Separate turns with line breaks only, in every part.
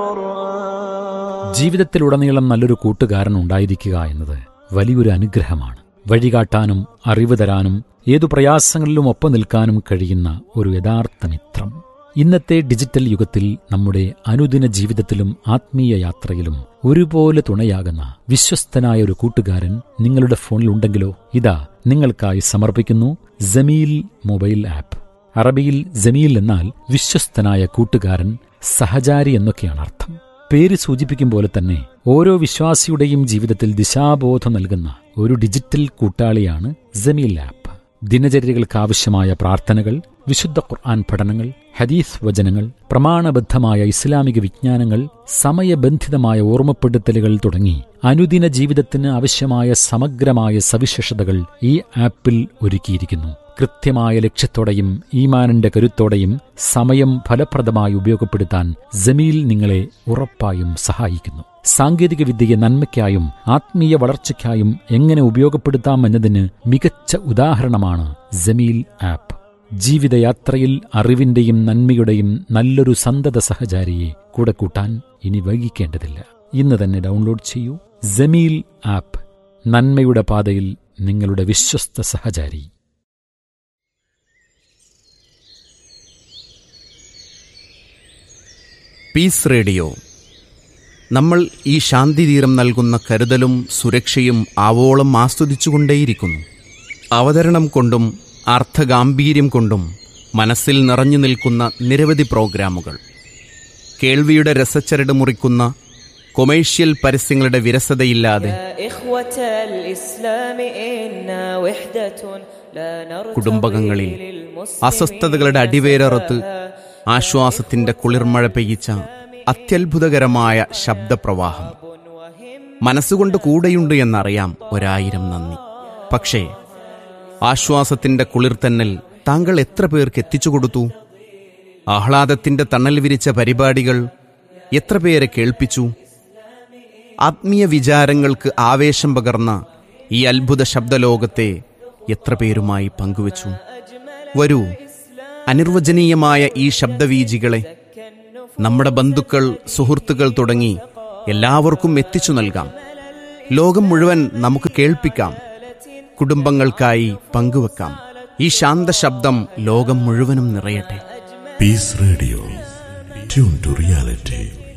ജീവിതത്തിലുടനീളം നല്ലൊരു കൂട്ടുകാരൻ ഉണ്ടായിരിക്കുക എന്നത് വലിയൊരു അനുഗ്രഹമാണ് വഴികാട്ടാനും അറിവ് തരാനും ഏതു പ്രയാസങ്ങളിലും ഒപ്പം നിൽക്കാനും കഴിയുന്ന ഒരു യഥാർത്ഥ മിത്രം ഇന്നത്തെ ഡിജിറ്റൽ യുഗത്തിൽ നമ്മുടെ അനുദിന ജീവിതത്തിലും ആത്മീയ യാത്രയിലും ഒരുപോലെ തുണയാകുന്ന വിശ്വസ്തനായ ഒരു കൂട്ടുകാരൻ നിങ്ങളുടെ ഫോണിൽ ഉണ്ടെങ്കിലോ ഇതാ നിങ്ങൾക്കായി സമർപ്പിക്കുന്നു ജമീൽ മൊബൈൽ ആപ്പ് അറബിയിൽ ജമീൽ എന്നാൽ വിശ്വസ്തനായ കൂട്ടുകാരൻ സഹചാരി എന്നൊക്കെയാണ് അർത്ഥം പേര് സൂചിപ്പിക്കും പോലെ തന്നെ ഓരോ വിശ്വാസിയുടെയും ജീവിതത്തിൽ ദിശാബോധം നൽകുന്ന ഒരു ഡിജിറ്റൽ കൂട്ടാളിയാണ് ജമീൽ ആപ്പ് ദിനചര്യകൾക്കാവശ്യമായ പ്രാർത്ഥനകൾ വിശുദ്ധ ഖുർആൻ പഠനങ്ങൾ ഹദീസ് വചനങ്ങൾ പ്രമാണബദ്ധമായ ഇസ്ലാമിക വിജ്ഞാനങ്ങൾ സമയബന്ധിതമായ ഓർമ്മപ്പെടുത്തലുകൾ തുടങ്ങി അനുദിന ജീവിതത്തിന് ആവശ്യമായ സമഗ്രമായ സവിശേഷതകൾ ഈ ആപ്പിൽ ഒരുക്കിയിരിക്കുന്നു കൃത്യമായ ലക്ഷ്യത്തോടെയും ഈമാനിന്റെ കരുത്തോടെയും സമയം ഫലപ്രദമായി ഉപയോഗപ്പെടുത്താൻ ജമീൽ നിങ്ങളെ ഉറപ്പായും സഹായിക്കുന്നു സാങ്കേതിക വിദ്യയെ നന്മയ്ക്കായും ആത്മീയ വളർച്ചയ്ക്കായും എങ്ങനെ ഉപയോഗപ്പെടുത്താം എന്നതിന് മികച്ച ഉദാഹരണമാണ് ജമീൽ ആപ്പ് ജീവിതയാത്രയിൽ അറിവിന്റെയും നന്മയുടെയും നല്ലൊരു സന്തത സഹചാരിയെ കൂടെ കൂട്ടാൻ ഇനി വൈകിക്കേണ്ടതില്ല ഇന്ന് തന്നെ ഡൗൺലോഡ് ചെയ്യൂ ജമീൽ ആപ്പ് നന്മയുടെ പാതയിൽ നിങ്ങളുടെ വിശ്വസ്ത സഹചാരി
പീസ് റേഡിയോ നമ്മൾ ഈ ശാന്തിതീരം നൽകുന്ന കരുതലും സുരക്ഷയും ആവോളം ആസ്വദിച്ചുകൊണ്ടേയിരിക്കുന്നു അവതരണം കൊണ്ടും അർത്ഥഗാംഭീര്യം കൊണ്ടും മനസ്സിൽ നിറഞ്ഞു നിൽക്കുന്ന നിരവധി പ്രോഗ്രാമുകൾ കേൾവിയുടെ രസച്ചരട് മുറിക്കുന്ന കൊമേഴ്ഷ്യൽ പരസ്യങ്ങളുടെ വിരസതയില്ലാതെ
يا إخوة الإسلام إنا وحدة لا نرتضي
കുടുംബകങ്ങളിൽ
للمسلمين
അസ്വസ്ഥതകളുടെ അടിവേരറുത്ത് ആശ്വാസത്തിന്റെ കുളിർമഴ പെയ്യിച്ച അത്യത്ഭുതകരമായ ശബ്ദപ്രവാഹം മനസ്സുകൊണ്ട് കൂടെയുണ്ട് എന്നറിയാം ഒരായിരം നന്ദി പക്ഷേ ആശ്വാസത്തിന്റെ കുളിർത്തന്നൽ താങ്കൾ എത്ര പേർക്ക് എത്തിച്ചു കൊടുത്തു ആഹ്ലാദത്തിന്റെ തണൽ വിരിച്ച പരിപാടികൾ എത്ര പേരെ കേൾപ്പിച്ചു ആത്മീയ വിചാരങ്ങൾക്ക് ആവേശം പകർന്ന ഈ അത്ഭുത ശബ്ദലോകത്തെ എത്ര പേരുമായി പങ്കുവച്ചു വരൂ അനിർവചനീയമായ ഈ ശബ്ദവീജികളെ നമ്മുടെ ബന്ധുക്കൾ സുഹൃത്തുക്കൾ തുടങ്ങി എല്ലാവർക്കും എത്തിച്ചു നൽകാം ലോകം മുഴുവൻ നമുക്ക് കേൾപ്പിക്കാം കുടുംബങ്ങൾക്കായി പങ്കുവെക്കാം ഈ ശാന്ത ശബ്ദം ലോകം മുഴുവനും നിറയട്ടെ
Peace Radio. Tune to reality.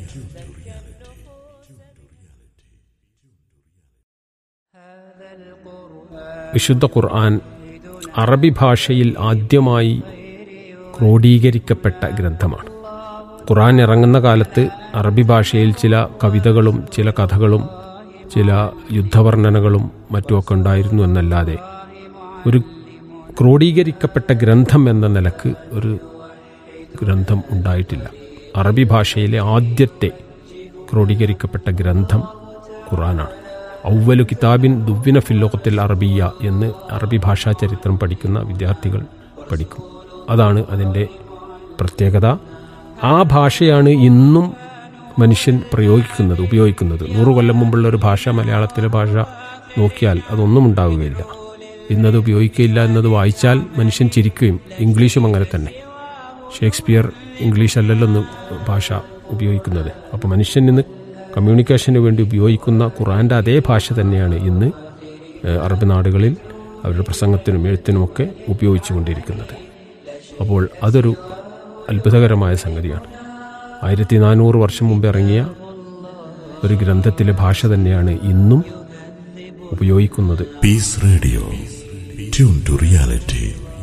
വിശുദ്ധ ഖുർആൻ അറബി ഭാഷയിൽ ആദ്യമായി ക്രോഡീകരിക്കപ്പെട്ട ഗ്രന്ഥമാണ് ഖുർആൻ ഇറങ്ങുന്ന കാലത്ത് അറബി ഭാഷയിൽ ചില കവിതകളും ചില കഥകളും ചില യുദ്ധവർണ്ണനകളും മറ്റുമൊക്കെ ഉണ്ടായിരുന്നു എന്നല്ലാതെ ഒരു ക്രോഡീകരിക്കപ്പെട്ട ഗ്രന്ഥം എന്ന നിലക്ക് ഒരു ഗ്രന്ഥം ഉണ്ടായിട്ടില്ല അറബി ഭാഷയിലെ ആദ്യത്തെ ക്രോഡീകരിക്കപ്പെട്ട ഗ്രന്ഥം ഖുറാനാണ് ഔവലു കിതാബിൻ ദുവ്വിന ഫില്ലോകത്തിൽ അറബിയ എന്ന് അറബി ഭാഷാ ചരിത്രം പഠിക്കുന്ന വിദ്യാർത്ഥികൾ പഠിക്കും അതാണ് അതിൻ്റെ പ്രത്യേകത ആ ഭാഷയാണ് ഇന്നും മനുഷ്യൻ പ്രയോഗിക്കുന്നത് ഉപയോഗിക്കുന്നത് നൂറു കൊല്ലം മുമ്പുള്ള ഒരു ഭാഷ മലയാളത്തിലെ ഭാഷ നോക്കിയാൽ അതൊന്നും ഉണ്ടാവുകയില്ല ഇന്നത് ഉപയോഗിക്കുകയില്ല എന്നത് വായിച്ചാൽ മനുഷ്യൻ ചിരിക്കുകയും ഇംഗ്ലീഷും അങ്ങനെ തന്നെ ഷേക്സ്പിയർ ഇംഗ്ലീഷ് അല്ലല്ലോ ഒന്ന് ഭാഷ ഉപയോഗിക്കുന്നത് അപ്പോൾ മനുഷ്യൻ ഇന്ന് കമ്മ്യൂണിക്കേഷന് വേണ്ടി ഉപയോഗിക്കുന്ന ഖുറാൻ്റെ അതേ ഭാഷ തന്നെയാണ് ഇന്ന് ഏഹ്, അറബ് നാടുകളിൽ അവരുടെ പ്രസംഗത്തിനും എഴുത്തിനുമൊക്കെ ഉപയോഗിച്ചുകൊണ്ടിരിക്കുന്നത് അപ്പോൾ അതൊരു അത്ഭുതകരമായ സംഗതിയാണ് ആയിരത്തി നാനൂറ് വർഷം മുമ്പ് ഇറങ്ങിയ ഒരു ഗ്രന്ഥത്തിലെ ഭാഷ തന്നെയാണ് ഇന്നും ഉപയോഗിക്കുന്നത്
Peace Radio. Tune to reality.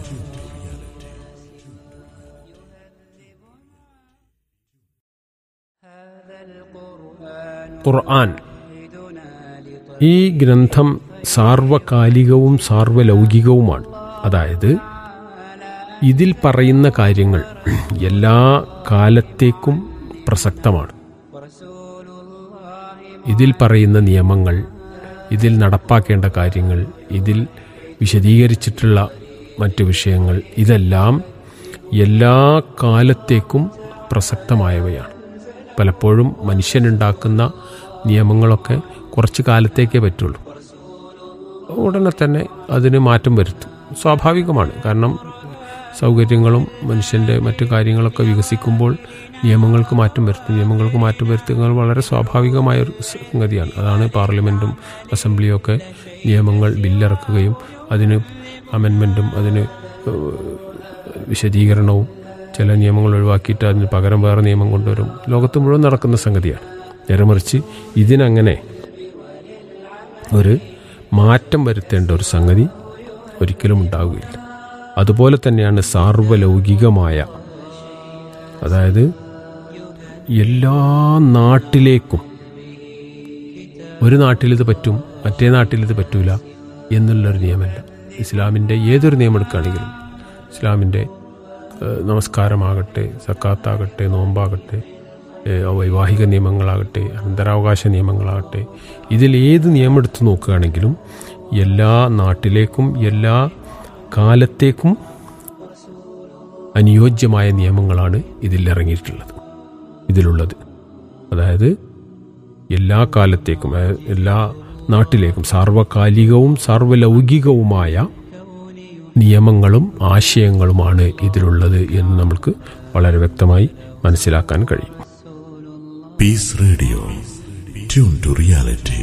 ഖുർആൻ ഈ ഗ്രന്ഥം സാർവകാലികവും സാർവലൗകികവുമാണ് അതായത് ഇതിൽ പറയുന്ന കാര്യങ്ങൾ എല്ലാ കാലത്തേക്കും പ്രസക്തമാണ് ഇതിൽ പറയുന്ന നിയമങ്ങൾ ഇതിൽ നടപ്പാക്കേണ്ട കാര്യങ്ങൾ ഇതിൽ വിശദീകരിച്ചിട്ടുള്ള മറ്റു വിഷയങ്ങൾ ഇതെല്ലാം എല്ലാ കാലത്തേക്കും പ്രസക്തമായവയാണ് പലപ്പോഴും മനുഷ്യനുണ്ടാക്കുന്ന നിയമങ്ങളൊക്കെ കുറച്ച് കാലത്തേക്കേ പറ്റുള്ളൂ ഉടനെ തന്നെ അതിന് മാറ്റം വരുത്തും സ്വാഭാവികമാണ് കാരണം സൗകര്യങ്ങളും മനുഷ്യൻ്റെ മറ്റു കാര്യങ്ങളൊക്കെ വികസിക്കുമ്പോൾ നിയമങ്ങൾക്ക് മാറ്റം വരുത്തും നിയമങ്ങൾക്ക് മാറ്റം വരുത്തുന്നത് വളരെ സ്വാഭാവികമായ ഒരു സംഗതിയാണ് അതാണ് പാർലമെൻറ്റും അസംബ്ലിയും ഒക്കെ നിയമങ്ങൾ ബില്ലിറക്കുകയും അതിന് അമെൻമെൻറ്റും അതിന് ഏഹ്, വിശദീകരണവും ചില നിയമങ്ങൾ ഒഴിവാക്കിയിട്ട് അതിന് പകരം വേറെ നിയമം കൊണ്ടുവരും ലോകത്ത് മുഴുവൻ നടക്കുന്ന സംഗതിയാണ് നേരെ മറിച്ച് ഇതിനങ്ങനെ ഒരു മാറ്റം വരുത്തേണ്ട ഒരു സംഗതി ഒരിക്കലും ഉണ്ടാവുകയില്ല അതുപോലെ തന്നെയാണ് സാർവലൗകികമായ അതായത് എല്ലാ നാട്ടിലേക്കും ഒരു നാട്ടിലിത് പറ്റും മറ്റേ നാട്ടിലിത് പറ്റൂല എന്നുള്ളൊരു നിയമമല്ല ഇസ്ലാമിൻ്റെ ഏതൊരു നിയമം എടുക്കുകയാണെങ്കിലും ഇസ്ലാമിൻ്റെ ഏഹ്, നമസ്കാരമാകട്ടെ സക്കാത്താകട്ടെ നോമ്പാകട്ടെ ഏഹ്, വൈവാഹിക നിയമങ്ങളാകട്ടെ അനന്തരാവകാശ നിയമങ്ങളാകട്ടെ ഇതിൽ ഏത് നിയമം എടുത്ത് നോക്കുകയാണെങ്കിലും എല്ലാ നാട്ടിലേക്കും എല്ലാ കാലത്തേക്കും അനുയോജ്യമായ നിയമങ്ങളാണ് ഇതിൽ ഇറങ്ങിയിട്ടുള്ളത് ഇതിലുള്ളത് അതായത് എല്ലാ കാലത്തേക്കും അതായത് എല്ലാ നാട്ടിലേക്കും സാർവകാലികവും സാർവലൗകികവുമായ നിയമങ്ങളും ആശയങ്ങളുമാണ് ഇതിലുള്ളത് എന്ന് നമുക്ക് വളരെ വ്യക്തമായി മനസ്സിലാക്കാൻ കഴിയും
Peace Radio. Tune to reality.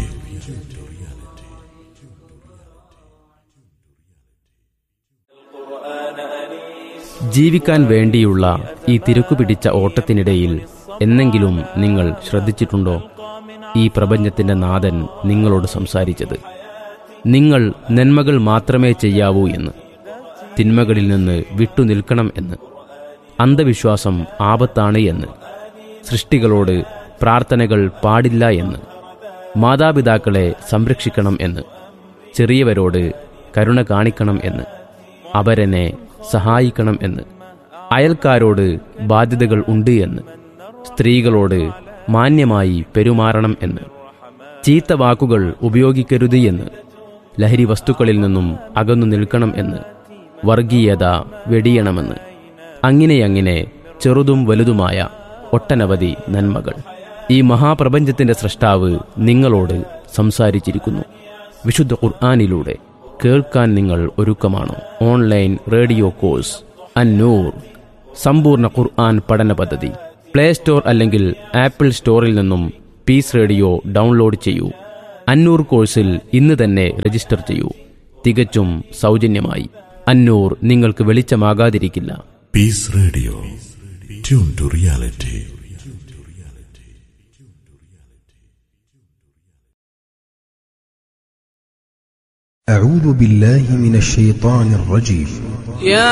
ജീവിക്കാൻ വേണ്ടിയുള്ള ഈ തിരക്കുപിടിച്ച ഓട്ടത്തിനിടയിൽ എന്നെങ്കിലും നിങ്ങൾ ശ്രദ്ധിച്ചിട്ടുണ്ടോ ഈ പ്രപഞ്ചത്തിന്റെ നാഥൻ നിങ്ങളോട് സംസാരിച്ചത് നിങ്ങൾ നന്മകൾ മാത്രമേ ചെയ്യാവൂ എന്ന് തിന്മകളിൽ നിന്ന് വിട്ടുനിൽക്കണം എന്ന് അന്ധവിശ്വാസം ആപത്താണ് എന്ന് സൃഷ്ടികളോട് പ്രാർത്ഥനകൾ പാടില്ല എന്ന് മാതാപിതാക്കളെ സംരക്ഷിക്കണം എന്ന് ചെറിയവരോട് കരുണ കാണിക്കണം എന്ന് അവരെന്നെ സഹായിക്കണം എന്ന് അയൽക്കാരോട് ബാധ്യതകൾ ഉണ്ട് എന്ന് സ്ത്രീകളോട് മാന്യമായി പെരുമാറണം എന്ന് ചീത്ത വാക്കുകൾ ഉപയോഗിക്കരുത് എന്ന് ലഹരി വസ്തുക്കളിൽ നിന്നും അകന്നു നിൽക്കണം എന്ന് വർഗീയത വെടിയണമെന്ന് അങ്ങനെയങ്ങനെ ചെറുതും വലുതുമായ ഒട്ടനവധി നന്മകൾ ഈ മഹാപ്രപഞ്ചത്തിന്റെ സൃഷ്ടാവ് നിങ്ങളോട് സംസാരിച്ചിരിക്കുന്നു വിശുദ്ധ ഖുർആാനിലൂടെ കേൾക്കാൻ നിങ്ങൾ ഒരുക്കമാണോ ഓൺലൈൻ റേഡിയോ കോഴ്സ് അന്നൂർ സമ്പൂർണ്ണ ഖുർആൻ പഠന പദ്ധതി പ്ലേ സ്റ്റോർ അല്ലെങ്കിൽ ആപ്പിൾ സ്റ്റോറിൽ നിന്നും പീസ് റേഡിയോ ഡൗൺലോഡ് ചെയ്യൂ അന്നൂർ കോഴ്സിൽ ഇന്ന് തന്നെ രജിസ്റ്റർ ചെയ്യൂ തികച്ചും സൗജന്യമായി അന്നൂർ നിങ്ങൾക്ക് വെളിച്ചമാകാതിരിക്കില്ല
Peace Radio. Tune to reality.
أعوذ بالله من الشيطان الرجيم